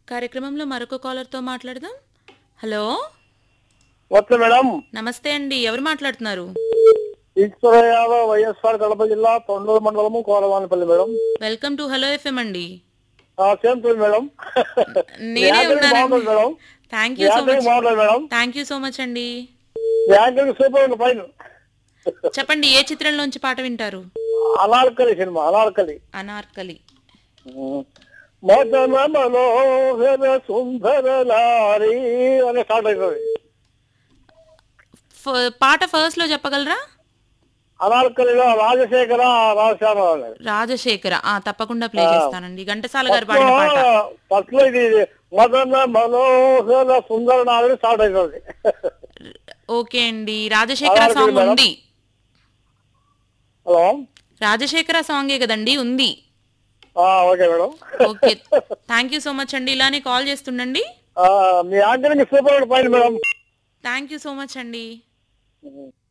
కార్యక్రమంలో మరొక కాలర్తో మాట్లాడదాం హలో వస్తే మేడం నమస్తే అండి ఎవరు మాట్లాడుతున్నారు ఈశ్వర యాదవ్ వైఎస్ఆర్ కడప జిల్లా తొండూరు మండలము Koravanipalli madam welcome to hello FM అండి సేమ్ టు మేడం నేనే యాంకరింగ్ బాగుంటుంది ఉన్నానండి madam thank you so anchoring much బాగుంటుంది madam thank you so much అండి యాంకరింగ్ సూపర్ ఉంది పైన చెప్పండి ఏ చిత్రంలోంచి పాట వింటారు అనార్కలి సినిమా అనార్కలి అనార్కలి మదన మనోహర సుందర నారి అనే స్టార్ట్ అవుతుంది ఫ- పాట ఫస్ట్ లో చెప్పగలరా అనార్కలిలో రాజశేఖర రాజశ్యామ రాజశేఖర ఆ తప్పకుండా ప్లే చేస్తానండి ఘంటసాల గారు పాడిన పాట ఫస్ట్ లో ఇది మదన మనోహర సుందర నారి స్టార్ట్ అవుతుంది ఓకే అండి రాజశేఖర అలాగే సాంగ్ మేడం. ఉంది హలో రాజశేఖర సాంగే కదండి ఉంది ఆ, okay madam okay thank you so much అండి ఇలానే కాల్ చేస్తుండండి ఆ, మీ యాంకరింగ్ సూపర్ పైన madam thank you so much అండి